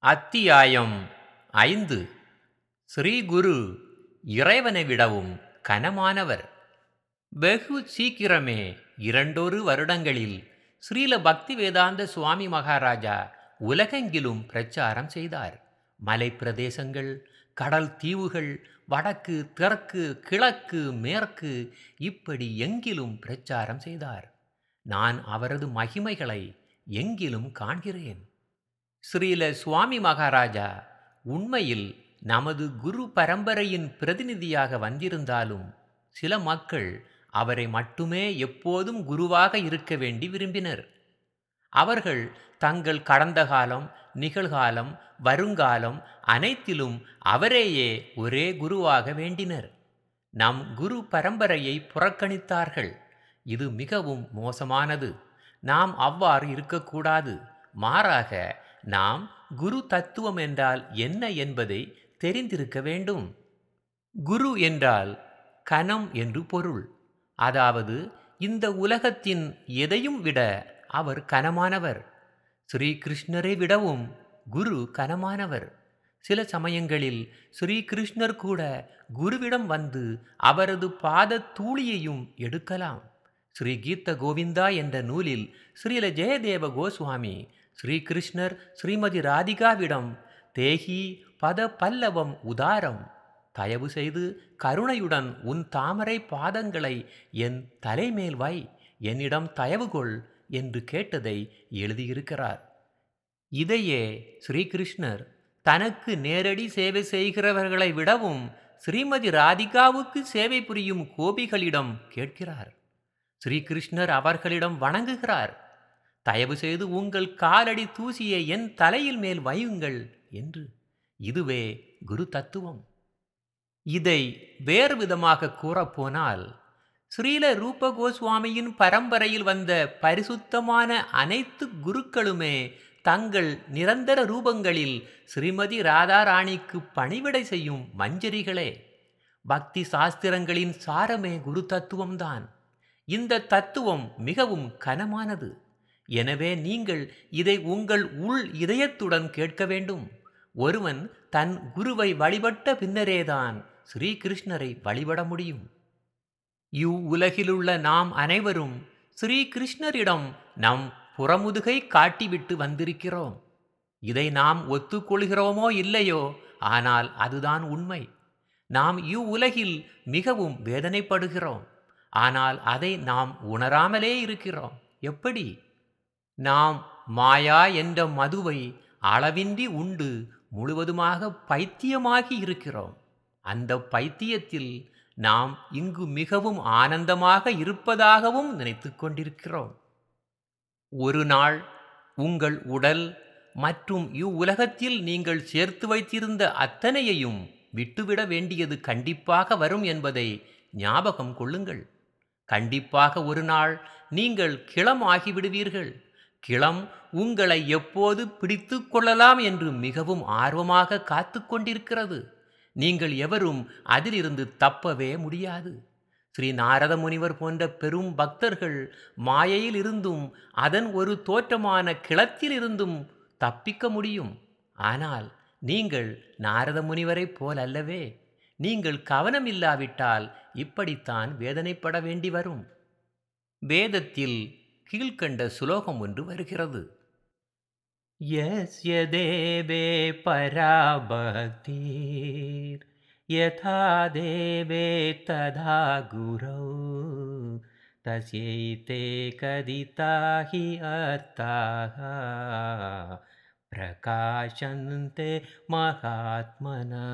அத்தியாயம் ஐந்து ஸ்ரீகுரு இறைவனை விடவும் கனமானவர் வெகு சீக்கிரமே இரண்டொரு வருடங்களில் ஸ்ரீல பக்தி வேதாந்த சுவாமி மகாராஜா உலகெங்கிலும் பிரச்சாரம் செய்தார் மலை பிரதேசங்கள் கடல் தீவுகள் வடக்கு தெற்கு கிழக்கு மேற்கு இப்படி எங்கிலும் பிரச்சாரம் செய்தார் நான் அவரது மகிமைகளை எங்கிலும் காண்கிறேன் ஸ்ரீல சுவாமி மகாராஜா உண்மையில் நமது குரு பரம்பரையின் பிரதிநிதியாக வந்திருந்தாலும் சில மக்கள் அவரை மட்டுமே எப்போதும் குருவாக இருக்க வேண்டி விரும்பினர் அவர்கள் தங்கள் கடந்த காலம் நிகழ்காலம் வருங்காலம் அனைத்திலும் அவரேயே ஒரே குருவாக வேண்டினர் நம் குரு பரம்பரையை புறக்கணித்தார்கள் இது மிகவும் மோசமானது நாம் அவ்வாறு இருக்கக்கூடாது மாறாக நாம் குரு தத்துவம் என்றால் என்ன என்பதை தெரிந்திருக்க வேண்டும் குரு என்றால் கணம் என்று பொருள் அதாவது இந்த உலகத்தின் எதையும் விட அவர் கனமானவர் ஸ்ரீகிருஷ்ணரை விடவும் குரு கனமானவர் சில சமயங்களில் ஸ்ரீகிருஷ்ணர் கூட குருவிடம் வந்து அவரது பாத தூளியையும் எடுக்கலாம் ஸ்ரீ கீத கோவிந்தா என்ற நூலில் ஸ்ரீல ஜெயதேவ கோஸ்வாமி ஸ்ரீகிருஷ்ணர் ஸ்ரீமதி ராதிகாவிடம் தேகி பத பல்லவம் உதாரம் தயவு செய்து கருணையுடன் உன் தாமரை பாதங்களை என் தலைமேல் வை என்னிடம் தயவு கொள் என்று கேட்டதை எழுதியிருக்கிறார் இதையே ஸ்ரீகிருஷ்ணர் தனக்கு நேரடி சேவை செய்கிறவர்களை விடவும் ஸ்ரீமதி ராதிகாவுக்கு சேவை புரியும் கோபிகளிடம் கேட்கிறார் ஸ்ரீகிருஷ்ணர் அவர்களிடம் வணங்குகிறார் தயவு செய்து உங்கள் காலடி தூசியை என் தலையில் மேல் வையுங்கள் என்று இதுவே குரு தத்துவம் இதை வேறு விதமாக கூறப்போனால் ஸ்ரீல ரூப கோஸ்வாமியின் பரம்பரையில் வந்த பரிசுத்தமான அனைத்து குருக்களுமே தங்கள் நிரந்தர ரூபங்களில் ஸ்ரீமதி ராதாராணிக்கு பணிவிடை செய்யும் மஞ்சரிகளே பக்தி சாஸ்திரங்களின் சாரமே குரு தத்துவம்தான் இந்த தத்துவம் மிகவும் கனமானது எனவே நீங்கள் இதை உங்கள் உள் இதயத்துடன் கேட்க வேண்டும் ஒருவன் தன் குருவை வழிபட்ட பின்னரேதான் ஸ்ரீகிருஷ்ணரை வழிபட முடியும் இவ் உலகிலுள்ள நாம் அனைவரும் ஸ்ரீகிருஷ்ணரிடம் நம் புறமுதுகை காட்டிவிட்டு வந்திருக்கிறோம் இதை நாம் ஒத்துக்கொள்கிறோமோ இல்லையோ ஆனால் அதுதான் உண்மை நாம் இவ் உலகில் மிகவும் வேதனைப்படுகிறோம் ஆனால் அதை நாம் உணராமலே இருக்கிறோம் எப்படி நாம் மாயா என்ற மதுவை அளவின்றி உண்டு முழுவதுமாக பைத்தியமாகி இருக்கிறோம் அந்த பைத்தியத்தில் நாம் இங்கு மிகவும் ஆனந்தமாக இருப்பதாகவும் நினைத்து கொண்டிருக்கிறோம் ஒரு நாள் உங்கள் உடல் மற்றும் இவ்வுலகத்தில் நீங்கள் சேர்த்து வைத்திருந்த அத்தனையையும் விட்டுவிட வேண்டியது கண்டிப்பாக வரும் என்பதை ஞாபகம் கொள்ளுங்கள் கண்டிப்பாக ஒரு நாள் நீங்கள் கிளம் ஆகிவிடுவீர்கள் கிளம் உங்களை எப்போது பிடித்து கொள்ளலாம் என்று மிகவும் ஆர்வமாக காத்து கொண்டிருக்கிறது நீங்கள் எவரும் அதிலிருந்து தப்பவே முடியாது ஸ்ரீ நாரத முனிவர் போன்ற பெரும் பக்தர்கள் மாயையில் இருந்தும் அதன் ஒரு தோற்றமான கிளத்தில் இருந்தும் தப்பிக்க முடியும் ஆனால் நீங்கள் நாரத முனிவரைப் போல் அல்லவே நீங்கள் கவனம் இல்லாவிட்டால் இப்படித்தான் வேதனைப்பட வேண்டி வரும் வேதத்தில் கீழ்கண்ட சுலோகம் ஒன்று வருகிறது யஸ்ய தேவே பராபக்திர் யதா தேவே ததா குரௌ தஸ்யைதே கதிதா ஹி அர்த்தாக பிரகாஷந்தே மகாத்மனா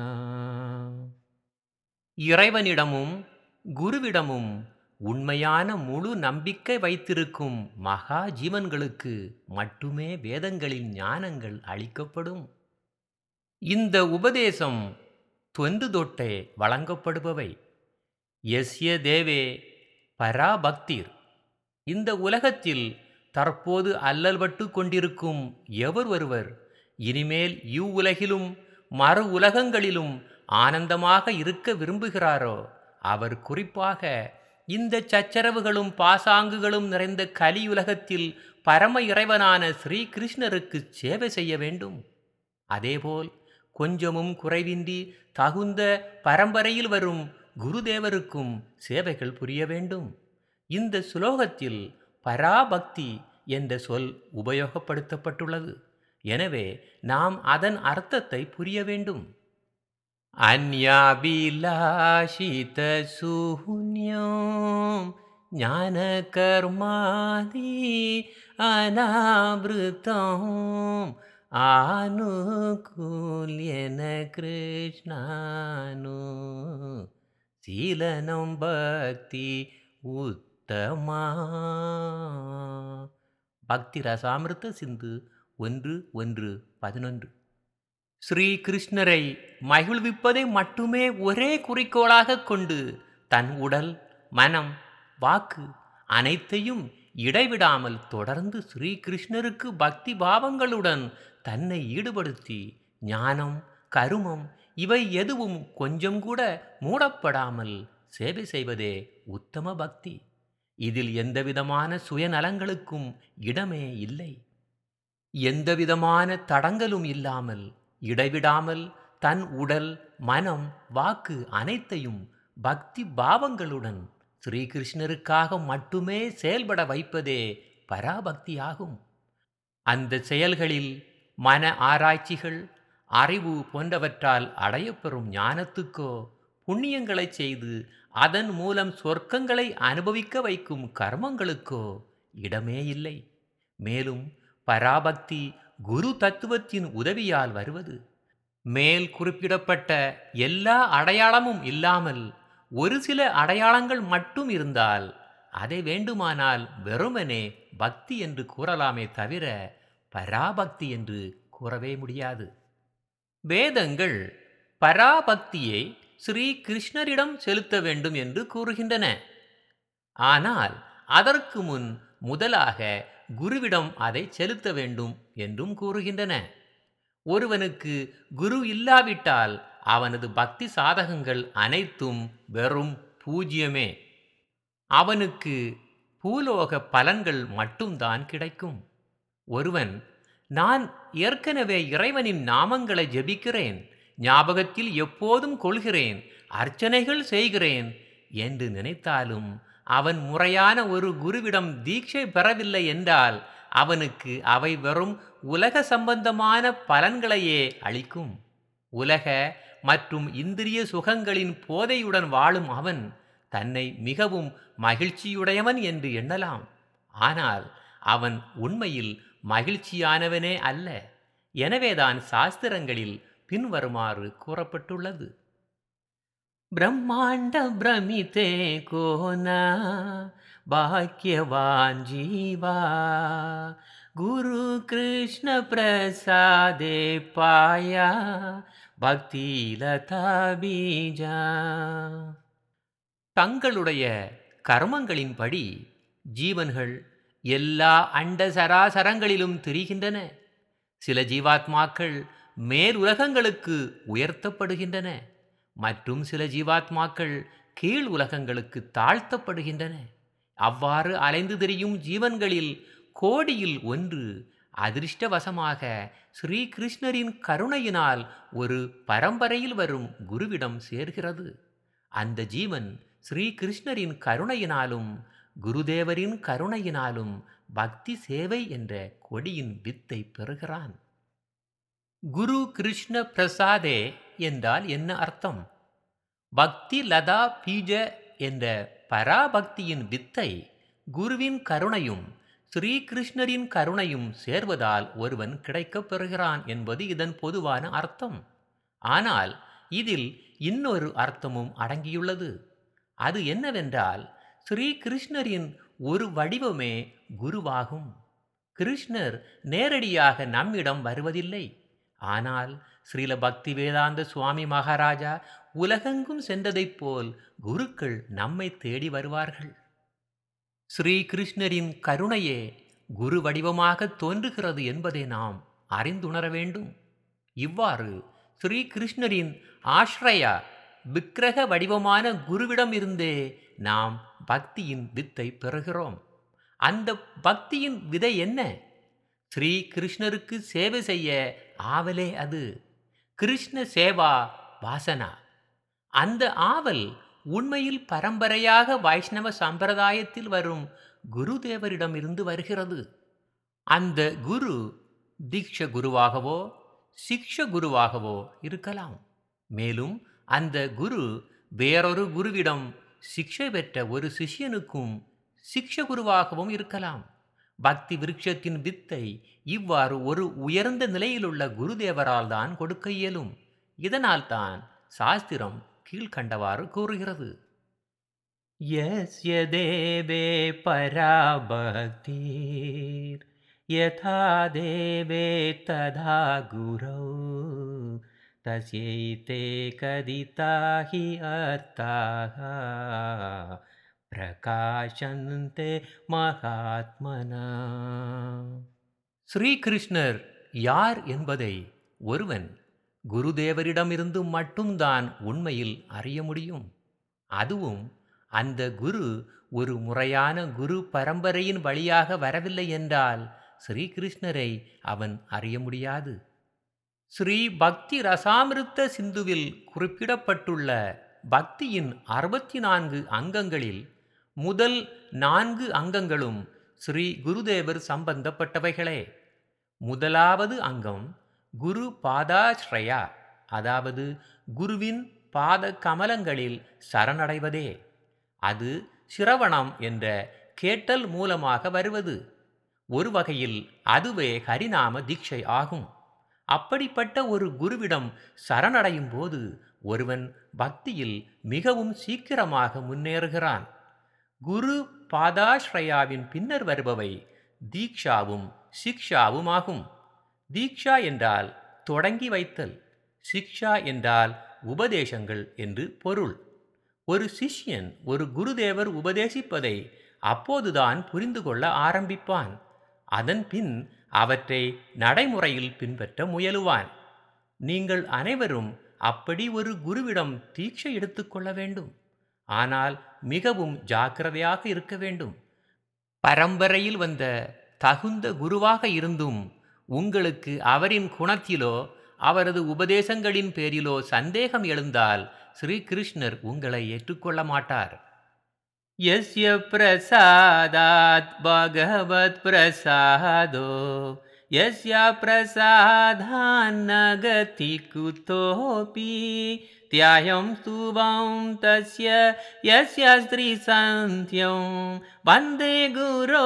இறைவனிடமும் குருவிடமும் உண்மையான முழு நம்பிக்கை வைத்திருக்கும் மகா ஜீவன்களுக்கு மட்டுமே வேதங்களின் ஞானங்கள் அளிக்கப்படும் இந்த உபதேசம் தொன்று தொட்டே வழங்கப்படுபவை எஸ்ய தேவே பராபக்திர் இந்த உலகத்தில் தற்போது அல்லல்பட்டு கொண்டிருக்கும் எவர் ஒருவர் இனிமேல் இவ்வுலகிலும் மறு உலகங்களிலும் ஆனந்தமாக இருக்க விரும்புகிறாரோ அவர் குறிப்பாக இந்த சச்சரவுகளும் பாசாங்குகளும் நிறைந்த கலியுலகத்தில் பரம இறைவனான ஸ்ரீகிருஷ்ணருக்கு சேவை செய்ய வேண்டும் அதேபோல் கொஞ்சமும் குறைவின்றி தகுந்த பரம்பரையில் வரும் குருதேவருக்கும் சேவைகள் புரிய வேண்டும் இந்த சுலோகத்தில் பராபக்தி என்ற சொல் உபயோகப்படுத்தப்பட்டுள்ளது எனவே நாம் அதன் அர்த்தத்தை புரிய வேண்டும் அந்யாபிலாஷித சூன்யம் ஞான கர்மாதி அனாவிருத்தம் ஆனுகூல்யன கிருஷ்ணானு சீலனம் பக்தி உத்தமா பக்தி ரசாமிருத்த சிந்து ஒன்று ஒன்று பதினொன்று ஸ்ரீ கிருஷ்ணரை மகிழ்விப்பதை மட்டுமே ஒரே குறிக்கோளாக கொண்டு தன் உடல் மனம் வாக்கு அனைத்தையும் இடைவிடாமல் தொடர்ந்து ஸ்ரீ கிருஷ்ணருக்கு பக்தி பாவங்களுடன் தன்னை ஈடுபடுத்தி ஞானம் கருமம் இவை எதுவும் கொஞ்சம் கூட மூடப்படாமல் சேவை செய்வதே உத்தம பக்தி இதில் எந்தவிதமான சுயநலங்களுக்கும் இடமே இல்லை எந்தவிதமான தடங்கலும் இல்லாமல் இடைவிடாமல் தன் உடல் மனம் வாக்கு அனைத்தையும் பக்தி பாவங்களுடன் ஸ்ரீகிருஷ்ணருக்காக மட்டுமே செயல்பட வைப்பதே பராபக்தியாகும் அந்த செயல்களில் மன ஆராய்ச்சிகள் அறிவு போன்றவற்றால் அடையப்பெறும் ஞானத்துக்கோ புண்ணியங்களைச் செய்து அதன் மூலம் சொர்க்கங்களை அனுபவிக்க வைக்கும் கர்மங்களுக்கோ இடமே இல்லை மேலும் பராபக்தி குரு தத்துவத்தின் உதவியால் வருவது மேல் குறிப்பிடப்பட்ட எல்லா அடையாளமும் இல்லாமல் ஒரு சில அடையாளங்கள் மட்டும் இருந்தால் அதை வேண்டுமானால் வெறுமனே பக்தி என்று கூறலாமே தவிர பராபக்தி என்று கூறவே முடியாது வேதங்கள் பராபக்தியை ஸ்ரீ கிருஷ்ணரிடம் செலுத்த வேண்டும் என்று கூறுகின்றன ஆனால் அதற்கு முன் முதலாக குருவிடம் அதை செலுத்த வேண்டும் என்றும் கூறுகின்றன ஒருவனுக்கு குரு இல்லாவிட்டால் அவனது பக்தி சாதகங்கள் அனைத்தும் வெறும் பூஜ்யமே அவனுக்கு பூலோக பலன்கள் மட்டும்தான் கிடைக்கும் ஒருவன் நான் ஏற்கனவே இறைவனின் நாமங்களை ஜெபிக்கிறேன் ஞாபகத்தில் எப்போதும் கொள்கிறேன் அர்ச்சனைகள் செய்கிறேன் என்று நினைத்தாலும் அவன் முறையான ஒரு குருவிடம் தீட்சை பெறவில்லை என்றால் அவனுக்கு அவை வெறும் உலக சம்பந்தமான பலன்களையே அளிக்கும் உலக மற்றும் இந்திரிய சுகங்களின் போதையுடன் வாழும் அவன் தன்னை மிகவும் மகிழ்ச்சியுடையவன் என்று எண்ணலாம் ஆனால் அவன் உண்மையில் மகிழ்ச்சியானவனே அல்ல எனவேதான் சாஸ்திரங்களில் பின்வருமாறு கூறப்பட்டுள்ளது ब्रह्माण्ड भ्रमिते को न भाग्यवान् जीवा गुरुकृष्णप्रसादे पाया பக்திலதா பீஜா தங்களுடைய கர்மங்களின்படி ஜீவன்கள் எல்லா அண்ட சராசரங்களிலும் திரிகின்றன சில ஜீவாத்மாக்கள் மேலுலகங்களுக்கு உயர்த்தப்படுகின்றன மற்றும் சில ஜீவாத்மாக்கள் கீழ் உலகங்களுக்கு தாழ்த்தப்படுகின்றன அவ்வாறு அலைந்து திரியும் ஜீவன்களில் கோடியில் ஒன்று அதிர்ஷ்டவசமாக ஸ்ரீ கிருஷ்ணரின் கருணையினால் ஒரு பரம்பரையில் வரும் குருவிடம் சேர்கிறது அந்த ஜீவன் ஸ்ரீ கிருஷ்ணரின் கருணையினாலும் குருதேவரின் கருணையினாலும் பக்தி சேவை என்ற கொடியின் வித்தை பெறுகிறான் குரு கிருஷ்ண பிரசாதே என்றால் என்ன அர்த்தம் பக்தி லதா பீஜ என்ற பராபக்தியின் வித்தை குருவின் கருணையும் ஸ்ரீகிருஷ்ணரின் கருணையும் சேர்வதால் ஒருவன் கிடைக்கப் பெறுகிறான் என்பது இதன் பொதுவான அர்த்தம் ஆனால் இதில் இன்னொரு அர்த்தமும் அடங்கியுள்ளது அது என்னவென்றால் ஸ்ரீகிருஷ்ணரின் ஒரு வடிவமே குருவாகும் கிருஷ்ணர் நேரடியாக நம்மிடம் வருவதில்லை ஆனால் ஸ்ரீல பக்தி வேதாந்த சுவாமி மகாராஜா உலகெங்கும் சென்றதைப் போல் குருக்கள் நம்மை தேடி வருவார்கள் ஸ்ரீ கிருஷ்ணரின் கருணையே குரு வடிவமாக தோன்றுகிறது என்பதை நாம் அறிந்துணர வேண்டும் இவ்வாறு ஸ்ரீ கிருஷ்ணரின் ஆஷ்ரயா விக்கிரக வடிவமான குருவிடம் இருந்தே நாம் பக்தியின் வித்தை பெறுகிறோம் அந்த பக்தியின் விதை என்ன ஸ்ரீ கிருஷ்ணருக்கு சேவை செய்ய ஆவலே அது கிருஷ்ண சேவா வாசனா அந்த ஆவல் உண்மையில் பரம்பரையாக வைஷ்ணவ சம்பிரதாயத்தில் வரும் குருதேவரிடம் இருந்து வருகிறது அந்த குரு தீக்ஷ குருவாகவோ சிக்ஷ குருவாகவோ இருக்கலாம் மேலும் அந்த குரு வேறொரு குருவிடம் சிக்ஷை பெற்ற ஒரு சிஷ்யனுக்கும் சிக்ஷ குருவாகவும் இருக்கலாம் பக்தி விருட்சத்தின் வித்தை இவ்வாறு ஒரு உயர்ந்த நிலையிலுள்ள குருதேவரால் தான் கொடுக்க இயலும் இதனால்தான் சாஸ்திரம் கீழ்கண்டவாறு கூறுகிறது यस्य देवे परा भक्तिर् यथा देवे तथा गुरौ तस्यैते कदिता हि अर्थाः பிரகாசந்தே மகாத்மனா ஸ்ரீகிருஷ்ணர் யார் என்பதை ஒருவன் குருதேவரிடமிருந்து மட்டும்தான் உண்மையில் அறிய முடியும் அதுவும் அந்த குரு ஒரு முறையான குரு பரம்பரையின் வழியாக வரவில்லை என்றால் ஸ்ரீகிருஷ்ணரை அவன் அறிய முடியாது ஸ்ரீ பக்தி ரசாமிருத்த சிந்துவில் குறிப்பிடப்பட்டுள்ள பக்தியின் அறுபத்தி நான்கு அங்கங்களில் முதல் நான்கு அங்கங்களும் ஸ்ரீ குருதேவர் சம்பந்தப்பட்டவைகளே முதலாவது அங்கம் குரு பாதாஸ்ரயா அதாவது குருவின் பாத கமலங்களில் சரணடைவதே அது சிரவணம் என்ற கேட்டல் மூலமாக வருவது ஒரு வகையில் அதுவே ஹரிநாம தீட்சை ஆகும் அப்படிப்பட்ட ஒரு குருவிடம் சரணடையும் போது ஒருவன் பக்தியில் மிகவும் சீக்கிரமாக முன்னேறுகிறான் குரு பாதாஸ்ரயாவின் பின்னர் வருபவை தீக்ஷாவும் சிக்ஷாவும் ஆகும் தீக்ஷா என்றால் தொடங்கி வைத்தல் சிக்ஷா என்றால் உபதேசங்கள் என்று பொருள் ஒரு சிஷ்யன் ஒரு குருதேவர் உபதேசிப்பதை அப்போதுதான் புரிந்து கொள்ள ஆரம்பிப்பான் அதன் பின் அவற்றை நடைமுறையில் பின்பற்ற முயலுவான் நீங்கள் அனைவரும் அப்படி ஒரு குருவிடம் தீட்சை எடுத்துக்கொள்ள வேண்டும் ஆனால் மிகவும் ஜாக்கிரதையாக இருக்க வேண்டும் பரம்பரையில் வந்த தகுந்த குருவாக இருந்தும் உங்களுக்கு அவரின் குணத்திலோ அவரது உபதேசங்களின் பேரிலோ சந்தேகம் எழுந்தால் ஸ்ரீகிருஷ்ணர் உங்களை ஏற்றுக்கொள்ள மாட்டார் यस्य प्रसादात् भगवत् प्रसादो यस्य प्रसादान्न गति कुतोऽपि त्यायं स्तुवं तस्य यस्य स्त्रीसन्ध्यं वन्दे गुरो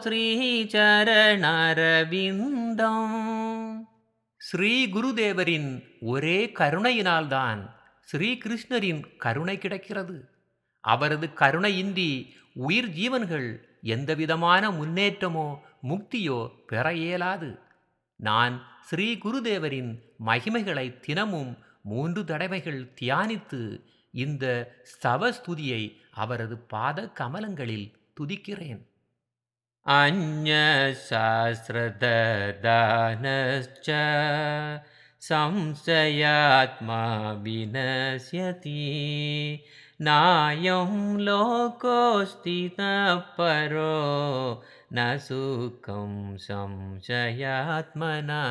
श्रीचरणरविन्दम् ஸ்ரீ குருதேவரின் ஒரே கருணையினால்தான் ஸ்ரீகிருஷ்ணரின் கருணை கிடைக்கிறது அவரது கருணையின்றி உயிர் ஜீவன்கள் எந்தவிதமான முன்னேற்றமோ முக்தியோ பெற இயலாது நான் ஸ்ரீ குருதேவரின் மகிமைகளை தினமும் மூன்று தடவைகள் தியானித்து இந்த ஸ்தவ ஸ்துதியை அவரது பாத கமலங்களில் துதிக்கிறேன் अन्यशास्त्रददानश्च संशयात्मा विनश्यति नायं लोकोऽस्ति न परो न सुखं संशयात्मना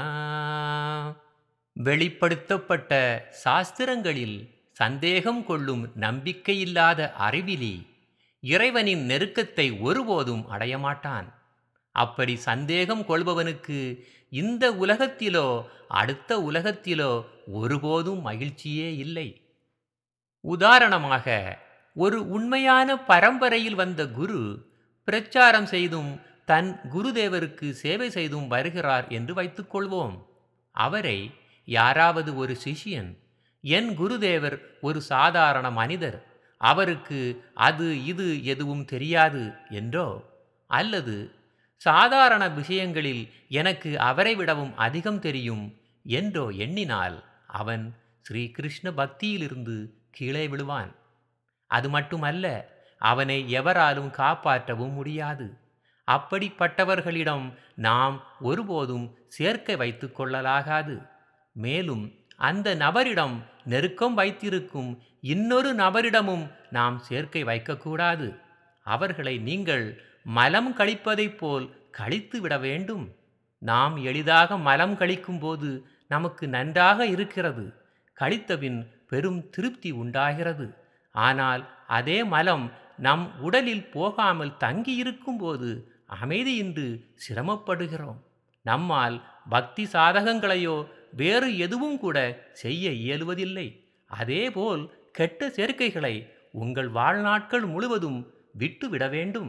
வெளிப்படுத்தப்பட்ட சாஸ்திரங்களில் சந்தேகம் கொள்ளும் நம்பிக்கையில்லாத அறிவிலி இறைவனின் நெருக்கத்தை ஒருபோதும் அடையமாட்டான் அப்படி சந்தேகம் கொள்பவனுக்கு இந்த உலகத்திலோ அடுத்த உலகத்திலோ ஒருபோதும் மகிழ்ச்சியே இல்லை உதாரணமாக ஒரு உண்மையான பரம்பரையில் வந்த குரு பிரச்சாரம் செய்தும் தன் குருதேவருக்கு சேவை செய்தும் வருகிறார் என்று வைத்துக்கொள்வோம் அவரை யாராவது ஒரு சிஷியன் என் குருதேவர் ஒரு சாதாரண மனிதர் அவருக்கு அது இது எதுவும் தெரியாது என்றோ அல்லது சாதாரண விஷயங்களில் எனக்கு அவரை விடவும் அதிகம் தெரியும் என்றோ எண்ணினால் அவன் ஸ்ரீகிருஷ்ண பக்தியிலிருந்து கீழே விழுவான் அது மட்டுமல்ல அவனை எவராலும் காப்பாற்றவும் முடியாது அப்படிப்பட்டவர்களிடம் நாம் ஒருபோதும் சேர்க்கை வைத்து கொள்ளலாகாது மேலும் அந்த நபரிடம் நெருக்கம் வைத்திருக்கும் இன்னொரு நபரிடமும் நாம் சேர்க்கை வைக்கக்கூடாது அவர்களை நீங்கள் மலம் கழிப்பதைப் போல் கழித்து விட வேண்டும் நாம் எளிதாக மலம் கழிக்கும்போது நமக்கு நன்றாக இருக்கிறது கழித்தபின் பெரும் திருப்தி உண்டாகிறது ஆனால் அதே மலம் நம் உடலில் போகாமல் தங்கியிருக்கும் போது அமைதியின்றி சிரமப்படுகிறோம் நம்மால் பக்தி சாதகங்களையோ வேறு எதுவும் கூட செய்ய இயலுவதில்லை அதேபோல் கெட்ட சேர்க்கைகளை உங்கள் வாழ்நாட்கள் முழுவதும் விட்டுவிட வேண்டும்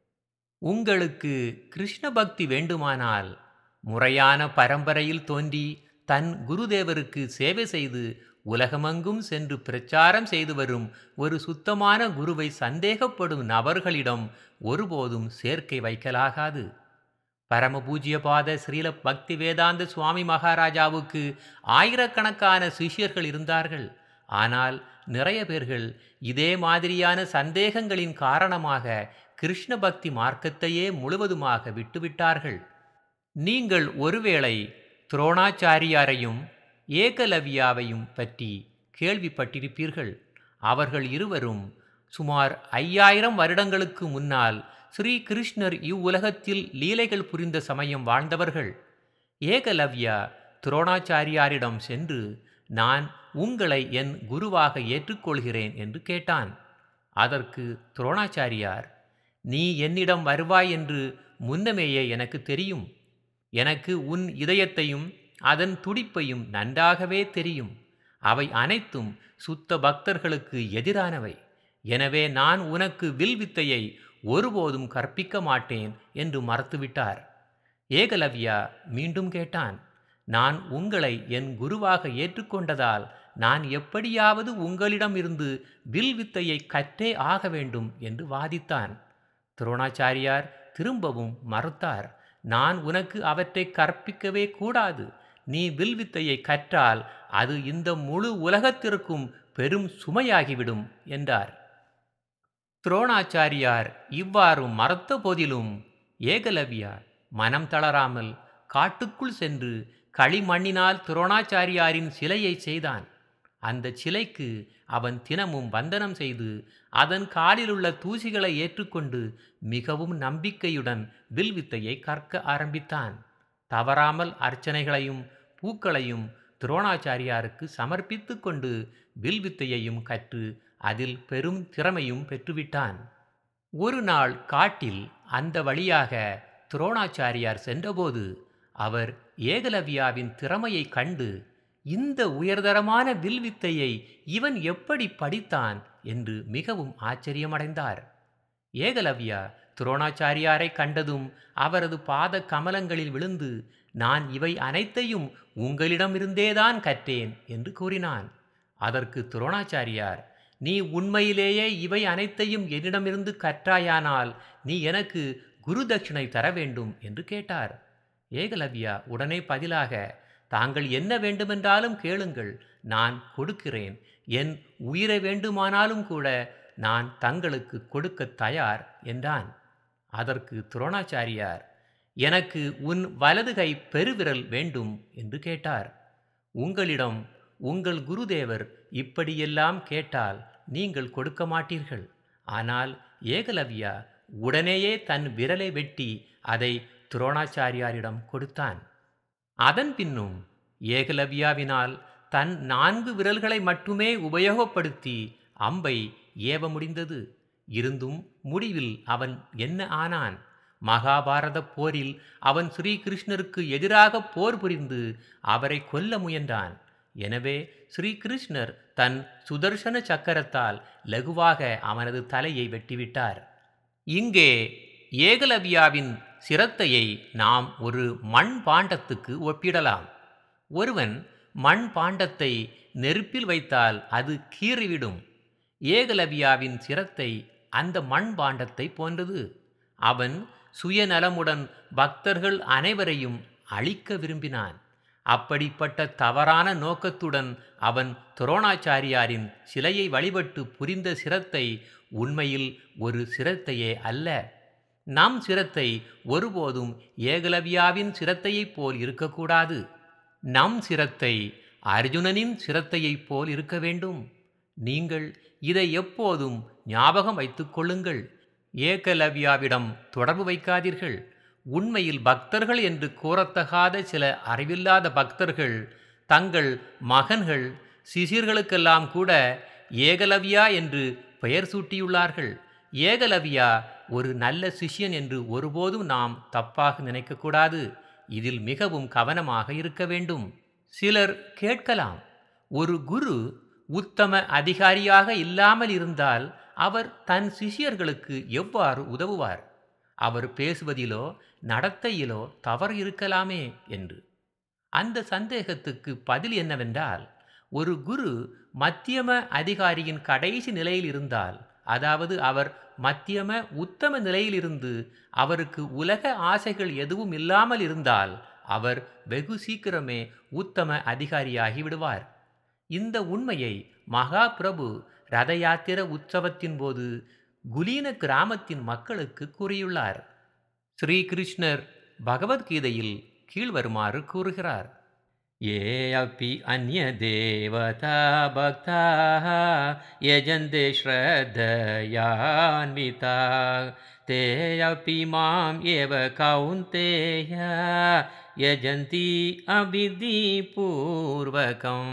உங்களுக்கு கிருஷ்ண பக்தி வேண்டுமானால் முறையான பரம்பரையில் தோன்றி தன் குருதேவருக்கு சேவை செய்து உலகமெங்கும் சென்று பிரச்சாரம் செய்து வரும் ஒரு சுத்தமான குருவை சந்தேகப்படும் நபர்களிடம் ஒருபோதும் சேர்க்கை வைக்கலாகாது பரம பூஜ்யபாத ஸ்ரீல பக்தி வேதாந்த சுவாமி மகாராஜாவுக்கு ஆயிரக்கணக்கான சிஷ்யர்கள் இருந்தார்கள் ஆனால் நிறைய பேர்கள் இதே மாதிரியான சந்தேகங்களின் காரணமாக கிருஷ்ண பக்தி மார்க்கத்தையே முழுவதுமாக விட்டுவிட்டார்கள் நீங்கள் ஒருவேளை துரோணாச்சாரியாரையும் ஏகலவ்யாவையும் பற்றி கேள்விப்பட்டிருப்பீர்கள் அவர்கள் இருவரும் சுமார் ஐயாயிரம் வருடங்களுக்கு முன்னால் ஸ்ரீ கிருஷ்ணர் இவ்வுலகத்தில் லீலைகள் புரிந்த சமயம் வாழ்ந்தவர்கள் ஏகலவ்யா துரோணாச்சாரியாரிடம் சென்று நான் உங்களை என் குருவாக ஏற்றுக்கொள்கிறேன் என்று கேட்டான் அதற்கு துரோணாச்சாரியார் நீ என்னிடம் வருவாய் என்று முன்னமேயே எனக்கு தெரியும் எனக்கு உன் இதயத்தையும் அதன் துடிப்பையும் நன்றாகவே தெரியும் அவை அனைத்தும் சுத்த பக்தர்களுக்கு எதிரானவை எனவே நான் உனக்கு வில் வித்தையை ஒருபோதும் கற்பிக்க மாட்டேன் என்று மறுத்துவிட்டார் ஏகலவ்யா மீண்டும் கேட்டான் நான் உங்களை என் குருவாக ஏற்றுக்கொண்டதால் நான் எப்படியாவது உங்களிடம் இருந்து வில் வித்தையை கற்றே ஆக வேண்டும் என்று வாதித்தான் துரோணாச்சாரியார் திரும்பவும் மறுத்தார் நான் உனக்கு அவற்றை கற்பிக்கவே கூடாது நீ வில் வித்தையை கற்றால் அது இந்த முழு உலகத்திற்கும் பெரும் சுமையாகிவிடும் என்றார் துரோணாச்சாரியார் இவ்வாறு மறுத்த போதிலும் ஏகலவ்யா மனம் தளராமல் காட்டுக்குள் சென்று களிமண்ணினால் துரோணாச்சாரியாரின் சிலையை செய்தான் அந்த சிலைக்கு அவன் தினமும் வந்தனம் செய்து அதன் காலில் உள்ள தூசிகளை ஏற்றுக்கொண்டு மிகவும் நம்பிக்கையுடன் வில்வித்தையை கற்க ஆரம்பித்தான் தவறாமல் அர்ச்சனைகளையும் பூக்களையும் துரோணாச்சாரியாருக்கு சமர்ப்பித்து கொண்டு வில்வித்தையையும் கற்று அதில் பெரும் திறமையும் பெற்றுவிட்டான் ஒரு நாள் காட்டில் அந்த வழியாக துரோணாச்சாரியார் சென்றபோது அவர் ஏகலவ்யாவின் திறமையை கண்டு இந்த உயர்தரமான வில்வித்தையை இவன் எப்படி படித்தான் என்று மிகவும் ஆச்சரியமடைந்தார் ஏகலவ்யா துரோணாச்சாரியாரை கண்டதும் அவரது பாத கமலங்களில் விழுந்து நான் இவை அனைத்தையும் உங்களிடமிருந்தேதான் கற்றேன் என்று கூறினான் அதற்கு துரோணாச்சாரியார் நீ உண்மையிலேயே இவை அனைத்தையும் என்னிடமிருந்து கற்றாயானால் நீ எனக்கு குரு தட்சிணை தர வேண்டும் என்று கேட்டார் ஏகலவ்யா உடனே பதிலாக தாங்கள் என்ன வேண்டுமென்றாலும் கேளுங்கள் நான் கொடுக்கிறேன் என் உயிரை வேண்டுமானாலும் கூட நான் தங்களுக்கு கொடுக்க தயார் என்றான் அதற்கு துரோணாச்சாரியார் எனக்கு உன் வலது கை பெருவிரல் வேண்டும் என்று கேட்டார் உங்களிடம் உங்கள் குருதேவர் இப்படியெல்லாம் கேட்டால் நீங்கள் கொடுக்க மாட்டீர்கள் ஆனால் ஏகலவ்யா உடனேயே தன் விரலை வெட்டி அதை துரோணாச்சாரியாரிடம் கொடுத்தான் அதன் பின்னும் ஏகலவ்யாவினால் தன் நான்கு விரல்களை மட்டுமே உபயோகப்படுத்தி அம்பை ஏவ முடிந்தது இருந்தும் முடிவில் அவன் என்ன ஆனான் மகாபாரத போரில் அவன் ஸ்ரீகிருஷ்ணருக்கு எதிராக போர் புரிந்து அவரை கொல்ல முயன்றான் எனவே ஸ்ரீகிருஷ்ணர் தன் சுதர்சன சக்கரத்தால் லகுவாக அவனது தலையை வெட்டிவிட்டார் இங்கே ஏகலவ்யாவின் சிரத்தையை நாம் ஒரு மண் பாண்டத்துக்கு ஒப்பிடலாம் ஒருவன் மண் பாண்டத்தை நெருப்பில் வைத்தால் அது கீறிவிடும் ஏகலவ்யாவின் சிரத்தை அந்த மண் பாண்டத்தை போன்றது அவன் சுயநலமுடன் பக்தர்கள் அனைவரையும் அழிக்க விரும்பினான் அப்படிப்பட்ட தவறான நோக்கத்துடன் அவன் துரோணாச்சாரியாரின் சிலையை வழிபட்டு புரிந்த சிரத்தை உண்மையில் ஒரு சிரத்தையே அல்ல நம் சிரத்தை ஒருபோதும் ஏகலவ்யாவின் சிரத்தையைப் போல் இருக்கக்கூடாது நம் சிரத்தை அர்ஜுனனின் சிரத்தையைப் போல் இருக்க வேண்டும் நீங்கள் இதை எப்போதும் ஞாபகம் வைத்துக் கொள்ளுங்கள் ஏகலவ்யாவிடம் தொடர்பு வைக்காதீர்கள் உண்மையில் பக்தர்கள் என்று கூறத்தகாத சில அறிவில்லாத பக்தர்கள் தங்கள் மகன்கள் சிசிர்களுக்கெல்லாம் கூட ஏகலவ்யா என்று பெயர் சூட்டியுள்ளார்கள் ஏகலவ்யா ஒரு நல்ல சிஷ்யன் என்று ஒருபோதும் நாம் தப்பாக நினைக்கக்கூடாது இதில் மிகவும் கவனமாக இருக்க வேண்டும் சிலர் கேட்கலாம் ஒரு குரு உத்தம அதிகாரியாக இல்லாமல் இருந்தால் அவர் தன் சிஷ்யர்களுக்கு எவ்வாறு உதவுவார் அவர் பேசுவதிலோ நடத்தையிலோ தவறு இருக்கலாமே என்று அந்த சந்தேகத்துக்கு பதில் என்னவென்றால் ஒரு குரு மத்தியம அதிகாரியின் கடைசி நிலையில் இருந்தால் அதாவது அவர் மத்தியம உத்தம நிலையிலிருந்து அவருக்கு உலக ஆசைகள் எதுவும் இல்லாமல் இருந்தால் அவர் வெகு சீக்கிரமே உத்தம அதிகாரியாகி விடுவார் இந்த உண்மையை மகாபிரபு ரத யாத்திர உற்சவத்தின் போது குலீன கிராமத்தின் மக்களுக்கு கூறியுள்ளார் ஸ்ரீகிருஷ்ணர் பகவத்கீதையில் கீழ்வருமாறு கூறுகிறார் ये अपि अन्यदेवता भक्ताः यजन्ते श्रद्धयान्विता ते अपि माम् एव कौन्तेय यजन्ति அவிதிபூர்வகம்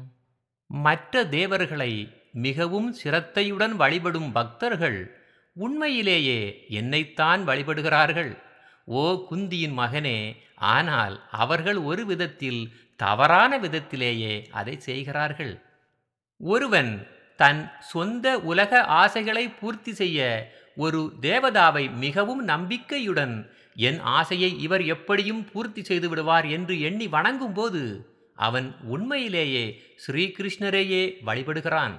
மற்ற தேவர்களை மிகவும் சிரத்தையுடன் வழிபடும் பக்தர்கள் உண்மையிலேயே என்னைத்தான் வழிபடுகிறார்கள் ஓ குந்தியின் மகனே ஆனால் அவர்கள் ஒரு விதத்தில் தவறான விதத்திலேயே அதை செய்கிறார்கள் ஒருவன் தன் சொந்த உலக ஆசைகளை பூர்த்தி செய்ய ஒரு தேவதாவை மிகவும் நம்பிக்கையுடன் என் ஆசையை இவர் எப்படியும் பூர்த்தி செய்து விடுவார் என்று எண்ணி வணங்கும்போது அவன் உண்மையிலேயே ஸ்ரீகிருஷ்ணரையே வழிபடுகிறான்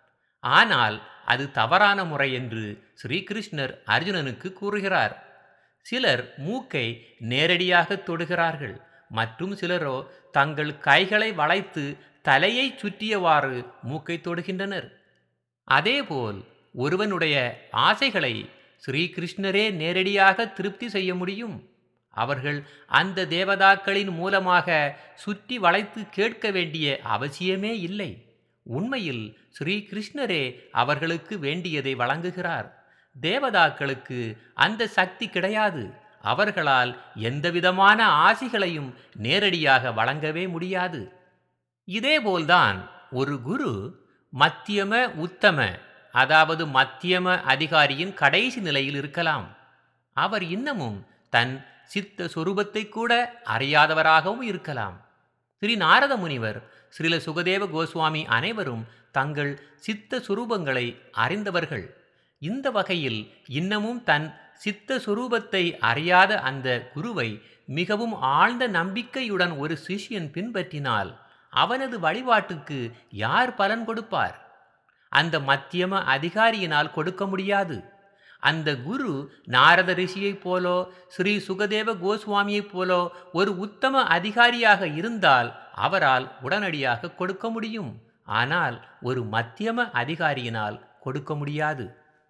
ஆனால் அது தவறான முறை என்று ஸ்ரீகிருஷ்ணர் அர்ஜுனனுக்கு கூறுகிறார் சிலர் மூக்கை நேரடியாக தொடுகிறார்கள் மற்றும் சிலரோ தங்கள் கைகளை வளைத்து தலையை சுற்றியவாறு மூக்கை தொடுகின்றனர் அதேபோல் ஒருவனுடைய ஆசைகளை ஸ்ரீகிருஷ்ணரே நேரடியாக திருப்தி செய்ய முடியும் அவர்கள் அந்த தேவதாக்களின் மூலமாக சுற்றி வளைத்து கேட்க வேண்டிய அவசியமே இல்லை உண்மையில் ஸ்ரீகிருஷ்ணரே அவர்களுக்கு வேண்டியதை வழங்குகிறார் தேவதாக்களுக்கு அந்த சக்தி கிடையாது அவர்களால் எந்தவிதமான ஆசிகளையும் நேரடியாக வழங்கவே முடியாது இதேபோல்தான் ஒரு குரு மத்தியம உத்தம அதாவது மத்தியம அதிகாரியின் கடைசி நிலையில் இருக்கலாம் அவர் இன்னமும் தன் சித்த சொரூபத்தை கூட அறியாதவராகவும் இருக்கலாம் ஸ்ரீ நாரத முனிவர் ஸ்ரீல சுகதேவ கோஸ்வாமி அனைவரும் தங்கள் சித்த சுரூபங்களை அறிந்தவர்கள் இந்த வகையில் இன்னமும் தன் சித்த சுரூபத்தை அறியாத அந்த குருவை மிகவும் ஆழ்ந்த நம்பிக்கையுடன் ஒரு சிஷ்யன் பின்பற்றினால் அவனது வழிபாட்டுக்கு யார் பலன் கொடுப்பார் அந்த மத்தியம அதிகாரியினால் கொடுக்க முடியாது அந்த குரு நாரத ரிஷியைப் போலோ ஸ்ரீ சுகதேவ கோஸ்வாமியைப் போலோ ஒரு உத்தம அதிகாரியாக இருந்தால் அவரால் உடனடியாக கொடுக்க முடியும் ஆனால் ஒரு மத்தியம அதிகாரியினால் கொடுக்க முடியாது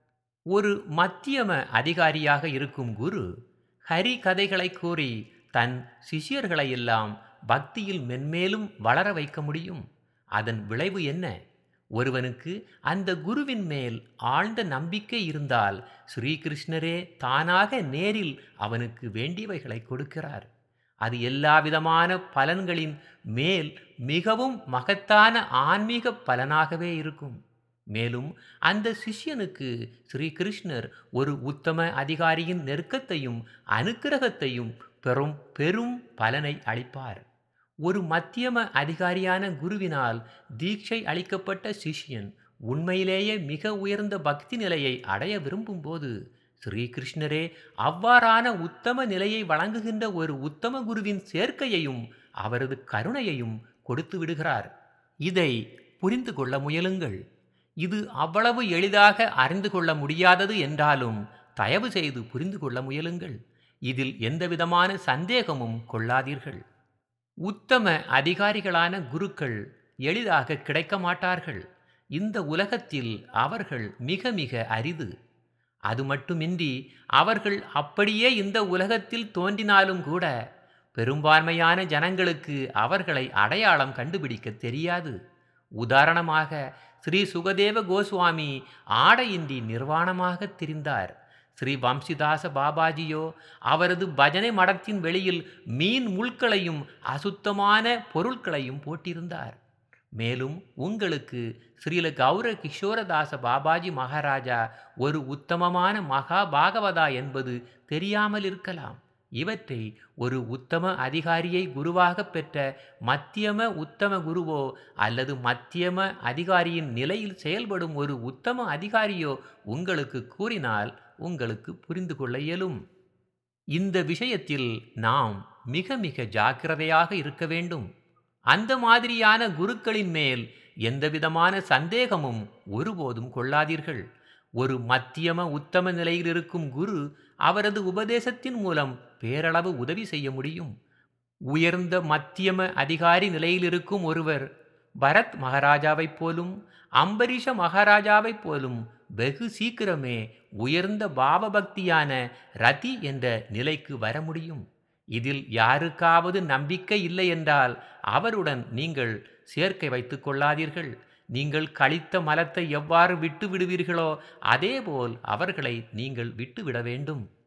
ஒரு மத்தியம அதிகாரியாக இருக்கும் குரு ஹரி கதைகளை கூறி தன் சிஷ்யர்களை எல்லாம் பக்தியில் மென்மேலும் வளர வைக்க முடியும் அதன் விளைவு என்ன ஒருவனுக்கு அந்த குருவின் மேல் ஆழ்ந்த நம்பிக்கை இருந்தால் ஸ்ரீகிருஷ்ணரே தானாக நேரில் அவனுக்கு வேண்டியவைகளை கொடுக்கிறார் அது எல்லாவிதமான பலன்களின் மேல் மிகவும் மகத்தான ஆன்மீக பலனாகவே இருக்கும் மேலும் அந்த சிஷ்யனுக்கு ஸ்ரீகிருஷ்ணர் ஒரு உத்தம அதிகாரியின் நெருக்கத்தையும் அனுக்கிரகத்தையும் பெறும் பெரும் பலனை அளிப்பார் ஒரு மத்தியம அதிகாரியான குருவினால் தீட்சை அளிக்கப்பட்ட சிஷ்யன் உண்மையிலேயே மிக உயர்ந்த பக்தி நிலையை அடைய விரும்பும்போது ஸ்ரீகிருஷ்ணரே அவ்வாறான உத்தம நிலையை வழங்குகின்ற ஒரு உத்தம குருவின் சேர்க்கையையும் அவரது கருணையையும் கொடுத்து விடுகிறார் இதை புரிந்து கொள்ள முயலுங்கள் இது அவ்வளவு எளிதாக அறிந்து கொள்ள முடியாதது என்றாலும் தயவு செய்து புரிந்து கொள்ள முயலுங்கள் இதில் எந்தவிதமான சந்தேகமும் கொள்ளாதீர்கள் உத்தம அதிகாரிகளான குருக்கள் எளிதாக கிடைக்க மாட்டார்கள் இந்த உலகத்தில் அவர்கள் மிக மிக அரிது அது மட்டுமின்றி அவர்கள் அப்படியே இந்த உலகத்தில் தோன்றினாலும் கூட பெரும்பான்மையான ஜனங்களுக்கு அவர்களை அடையாளம் கண்டுபிடிக்க தெரியாது உதாரணமாக ஸ்ரீ சுகதேவ கோஸ்வாமி ஆடையின்றி நிர்வாணமாக திரிந்தார் ஸ்ரீ வம்சிதாச பாபாஜியோ அவரது பஜனை மடத்தின் வெளியில் மீன் முள்களையும் அசுத்தமான பொருட்களையும் போட்டிருந்தார் மேலும் உங்களுக்கு ஸ்ரீல கௌர கிஷோரதாச பாபாஜி மகாராஜா ஒரு உத்தமமான மகா பாகவதா என்பது தெரியாமல் இருக்கலாம் இவற்றை ஒரு உத்தம அதிகாரியை குருவாக பெற்ற மத்தியம உத்தம குருவோ அல்லது மத்தியம அதிகாரியின் நிலையில் செயல்படும் ஒரு உத்தம அதிகாரியோ உங்களுக்கு கூறினால் உங்களுக்கு புரிந்து கொள்ள இயலும் இந்த விஷயத்தில் நாம் மிக மிக ஜாக்கிரதையாக இருக்க வேண்டும் அந்த மாதிரியான குருக்களின் மேல் எந்தவிதமான சந்தேகமும் ஒருபோதும் கொள்ளாதீர்கள் ஒரு மத்தியம உத்தம நிலையில் இருக்கும் குரு அவரது உபதேசத்தின் மூலம் பேரளவு உதவி செய்ய முடியும் உயர்ந்த மத்தியம அதிகாரி நிலையில் இருக்கும் ஒருவர் பரத் மகாராஜாவைப் போலும் அம்பரீஷ மகாராஜாவைப் போலும் வெகு சீக்கிரமே உயர்ந்த பாவபக்தியான ரதி என்ற நிலைக்கு வர முடியும் இதில் யாருக்காவது நம்பிக்கை இல்லை என்றால் அவருடன் நீங்கள் சேர்க்கை வைத்துக் கொள்ளாதீர்கள் நீங்கள் கழித்த மலத்தை எவ்வாறு விட்டு விடுவீர்களோ அதேபோல் அவர்களை நீங்கள் விட்டுவிட வேண்டும்